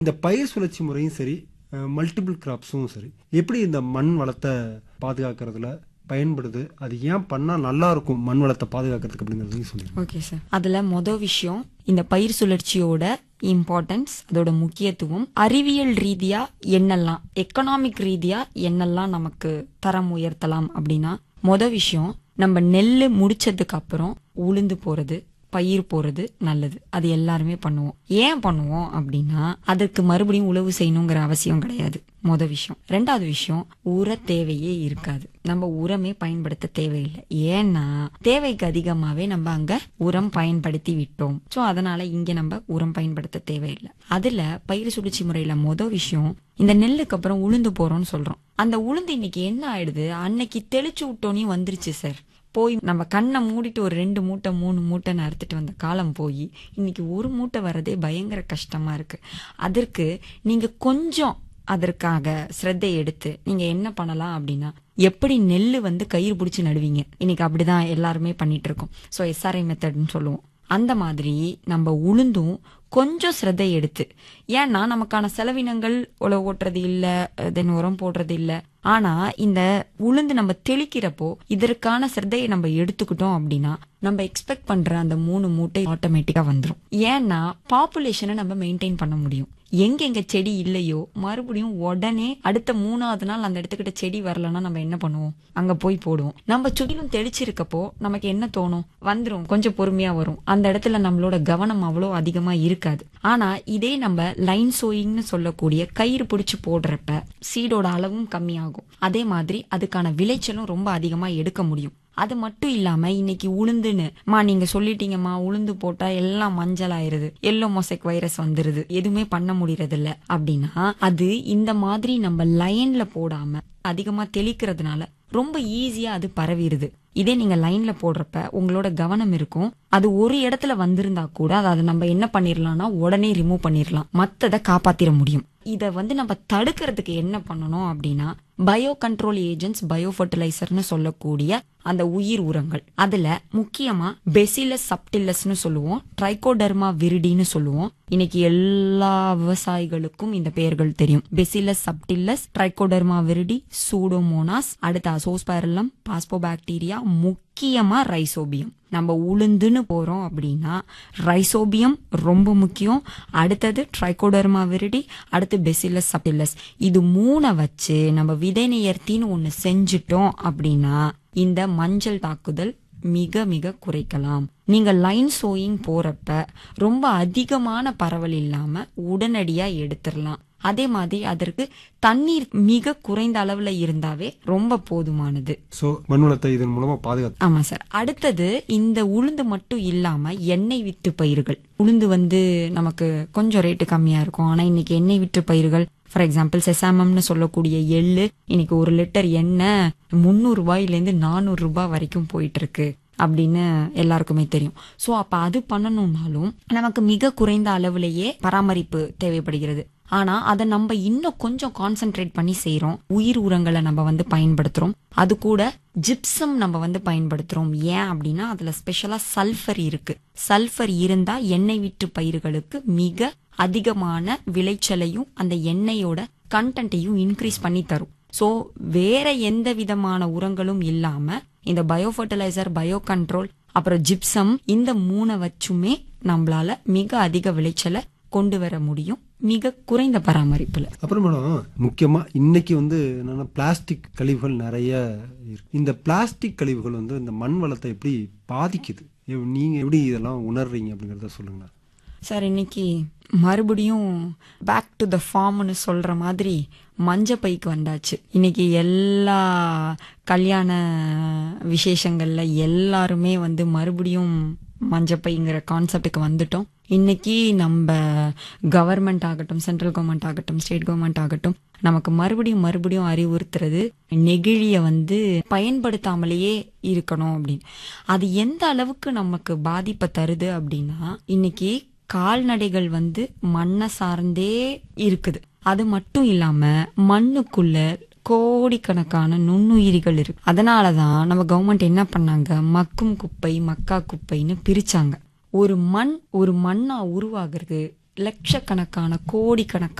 இந்த பயிர் சுழற்சி முறையும் சரி மல்டிபிள் கிராப்ஸும் சரி எப்படி இந்த மண் வளத்தை பாதுகாக்கிறதுல பயன்படுது அது ஏன் பண்ணா நல்லா இருக்கும் மண் வளத்தை பாதுகாக்கிறதுக்கு அப்படிங்கறதையும் சொல்லுங்க ஓகே சார் அதுல மொதல் விஷயம் இந்த பயிர் சுழற்சியோட இம்பார்ட்டன்ஸ் அதோட முக்கியத்துவம் அறிவியல் ரீதியா என்னெல்லாம் எக்கனாமிக் ரீதியா என்னெல்லாம் நமக்கு தரம் உயர்த்தலாம் அப்படின்னா மொதல் விஷயம் நம்ம நெல்லு முடிச்சதுக்கு அப்புறம் உளுந்து போறது பயிர் போறது நல்லது அது எல்லாருமே பண்ணுவோம் ஏன் பண்ணுவோம் அப்படின்னா அதற்கு மறுபடியும் உழவு செய்யணுங்கிற அவசியம் கிடையாது மொத விஷயம் ரெண்டாவது விஷயம் உர தேவையே இருக்காது நம்ம உரமே பயன்படுத்த தேவையில்லை ஏன்னா தேவைக்கு அதிகமாவே நம்ம அங்க உரம் பயன்படுத்தி விட்டோம் சோ அதனால இங்க நம்ம உரம் பயன்படுத்த தேவையில்லை அதுல பயிர் சுழற்சி முறையில மொத விஷயம் இந்த நெல்லுக்கு அப்புறம் உளுந்து போறோம்னு சொல்றோம் அந்த உளுந்து இன்னைக்கு என்ன ஆயிடுது அன்னைக்கு தெளிச்சு விட்டோனே வந்துருச்சு சார் போய் நம்ம கண்ணை மூடிட்டு ஒரு ரெண்டு மூட்டை மூணு மூட்டை அறுத்துட்டு வந்த காலம் போய் இன்னைக்கு ஒரு மூட்டை வரதே பயங்கர கஷ்டமா இருக்கு அதற்கு நீங்க கொஞ்சம் அதற்காக சிரத்தை எடுத்து நீங்க என்ன பண்ணலாம் அப்படின்னா எப்படி நெல்லு வந்து கயிறு பிடிச்சி நடுவீங்க இன்னைக்கு அப்படிதான் எல்லாருமே பண்ணிட்டு இருக்கோம் ஸோ எஸ்ஆர்ஐ மெத்தட்னு சொல்லுவோம் அந்த மாதிரி நம்ம உளுந்தும் கொஞ்சம் சிரத்தை எடுத்து ஏன்னா நமக்கான செலவினங்கள் உழவு ஓட்டுறது இல்ல தென் உரம் போடுறது இல்ல ஆனா இந்த உளுந்து நம்ம தெளிக்கிறப்போ இதற்கான சிரத்தையை நம்ம எடுத்துக்கிட்டோம் அப்படின்னா நம்ம எக்ஸ்பெக்ட் பண்ற அந்த மூணு மூட்டை ஆட்டோமேட்டிக்கா வந்துரும் ஏன்னா பாப்புலேஷனை நம்ம மெயின்டைன் பண்ண முடியும் எங்கெங்க செடி இல்லையோ மறுபடியும் உடனே அடுத்த மூணாவது நாள் அந்த இடத்துக்கிட்ட செடி வரலன்னா நம்ம என்ன பண்ணுவோம் அங்க போய் போடுவோம் நம்ம சுற்றிலும் தெளிச்சிருக்கப்போ நமக்கு என்ன தோணும் வந்துரும் கொஞ்சம் பொறுமையா வரும் அந்த இடத்துல நம்மளோட கவனம் அவ்வளோ அதிகமா இருக்காது ஆனா இதே நம்ம லைன் சோயிங்னு சொல்லக்கூடிய கயிறு பிடிச்சு போடுறப்ப சீடோட அளவும் கம்மியாகும் அதே மாதிரி அதுக்கான விளைச்சலும் ரொம்ப அதிகமா எடுக்க முடியும் அது மட்டும் இல்லாம இன்னைக்கு உளுந்துன்னு மா நீங்க சொல்லிட்டீங்கம்மா உளுந்து போட்டா எல்லாம் மஞ்சள் ஆயிருது எல்லோ மொசைக் வைரஸ் வந்துருது எதுவுமே பண்ண முடியறது இல்ல அப்படின்னா அது இந்த மாதிரி நம்ம லைன்ல போடாம அதிகமா தெளிக்கிறதுனால ரொம்ப ஈஸியா அது பரவிடுது இதே நீங்க லைன்ல போடுறப்ப உங்களோட கவனம் இருக்கும் அது ஒரு இடத்துல வந்திருந்தா கூட அதை நம்ம என்ன பண்ணிரலாம்னா உடனே ரிமூவ் பண்ணிரலாம் மத்ததை காப்பாத்திர முடியும் இத வந்து நம்ம தடுக்கிறதுக்கு என்ன பண்ணணும் அப்படின்னா பயோ கண்ட்ரோல் ஏஜென்ட்ஸ் பயோ ஃபர்டிலைசர்னு சொல்லக்கூடிய அந்த உயிர் உரங்கள் அதுல முக்கியமா பெசிலஸ் சப்டில்லஸ்னு சொல்லுவோம் ட்ரைகோடர்மா விரிடின்னு சொல்லுவோம் இன்னைக்கு எல்லா விவசாயிகளுக்கும் இந்த பெயர்கள் தெரியும் Bacillus subtilis Trichoderma viride Pseudomonas அடுத்த அசோஸ்பைரலம் பாஸ்போபாக்டீரியா முக்கியமா ரைசோபியம் நம்ம உளுந்துன்னு போறோம் அப்படின்னா ரைசோபியம் ரொம்ப முக்கியம் அடுத்தது ட்ரைகோடர்மா விரிடி அடுத்து பெசிலஸ் சப்டில்லஸ் இது மூணை வச்சு நம்ம விதை நியர்த்தின்னு ஒண்ணு செஞ்சுட்டோம் அப்படின்னா இந்த மஞ்சள் தாக்குதல் மிக மிக குறைக்கலாம் நீங்க லைன் சோயிங் போறப்ப ரொம்ப அதிகமான பரவல் இல்லாம உடனடியா எடுத்துடலாம் அதே மாதிரி அதற்கு தண்ணீர் மிக குறைந்த அளவுல இருந்தாவே ரொம்ப போதுமானது ஸோ மண் வளத்தை இதன் மூலமா பாதுகாத்து ஆமா சார் அடுத்தது இந்த உளுந்து மட்டும் இல்லாம எண்ணெய் வித்து பயிர்கள் உளுந்து வந்து நமக்கு கொஞ்சம் ரேட்டு கம்மியா இருக்கும் ஆனா இன்னைக்கு எண்ணெய் விற்று பயிர்கள் ஃபார் எக்ஸாம்பிள் செசாமம்னு சொல்லக்கூடிய எள்ளு இன்னைக்கு ஒரு லிட்டர் எண்ணெய் முந்நூறு ரூபாயில இருந்து நானூறு ரூபாய் வரைக்கும் போயிட்டு இருக்கு அப்படின்னு எல்லாருக்குமே தெரியும் சோ அப்ப அது பண்ணணும்னாலும் நமக்கு மிக குறைந்த அளவுலயே பராமரிப்பு தேவைப்படுகிறது ஆனா அதை நம்ம இன்னும் கொஞ்சம் கான்சென்ட்ரேட் பண்ணி செய்யறோம் உயிர் உரங்களை நம்ம வந்து பயன்படுத்துறோம் அது கூட ஜிப்சம் நம்ம வந்து பயன்படுத்துறோம் ஏன் அப்படின்னா அதுல ஸ்பெஷலா சல்ஃபர் இருக்கு சல்ஃபர் இருந்தா எண்ணெய் விற்று பயிர்களுக்கு மிக அதிகமான விளைச்சலையும் அந்த எண்ணெயோட கண்டென்ட்டையும் இன்க்ரீஸ் பண்ணி தரும் சோ வேற எந்த விதமான உரங்களும் இல்லாம இந்த பயோ ஃபர்டிலைசர் பயோ கண்ட்ரோல் அப்புறம் ஜிப்சம் இந்த மூணை வச்சுமே நம்மளால மிக அதிக விளைச்சலை கொண்டு வர முடியும் மிக குறைந்த பராமரிப்புல அப்புறம் மேடம் முக்கியமா இன்னைக்கு வந்து என்னன்னா பிளாஸ்டிக் கழிவுகள் நிறைய இருக்கு இந்த பிளாஸ்டிக் கழிவுகள் வந்து இந்த மண் வளத்தை எப்படி பாதிக்குது எவ்- நீங்க எப்படி இதெல்லாம் உணர்றீங்க அப்படிங்கறத சொல்லுங்களா சார் இன்னைக்கு மறுபடியும் பேக் டு த ஃபார்ம்னு சொல்ற மாதிரி மஞ்ச பைக்கு வந்தாச்சு இன்னைக்கு எல்லா கல்யாண விசேஷங்கள்ல எல்லாருமே வந்து மறுபடியும் மஞ்சப்பைங்கிற கான்செப்டுக்கு வந்துட்டோம் இன்னைக்கு நம்ம கவர்மெண்ட் ஆகட்டும் சென்ட்ரல் கவர்மெண்ட் ஆகட்டும் ஸ்டேட் கவர்மெண்ட் ஆகட்டும் நமக்கு மறுபடியும் மறுபடியும் அறிவுறுத்துறது நெகிழிய வந்து பயன்படுத்தாமலேயே இருக்கணும் அப்படின்னு அது எந்த அளவுக்கு நமக்கு பாதிப்பை தருது அப்படின்னா இன்னைக்கு கால்நடைகள் வந்து மண்ணை சார்ந்தே இருக்குது அது மட்டும் இல்லாம மண்ணுக்குள்ள கோடிக்கணக்கான நுண்ணுயிரிகள் இருக்கு அதனாலதான் நம்ம கவர்மெண்ட் என்ன பண்ணாங்க மக்கும் குப்பை மக்கா குப்பைன்னு பிரிச்சாங்க ஒரு மண் ஒரு மண்ணா உருவாகிறது லட்சக்கணக்கான கோடிக்கணக்கான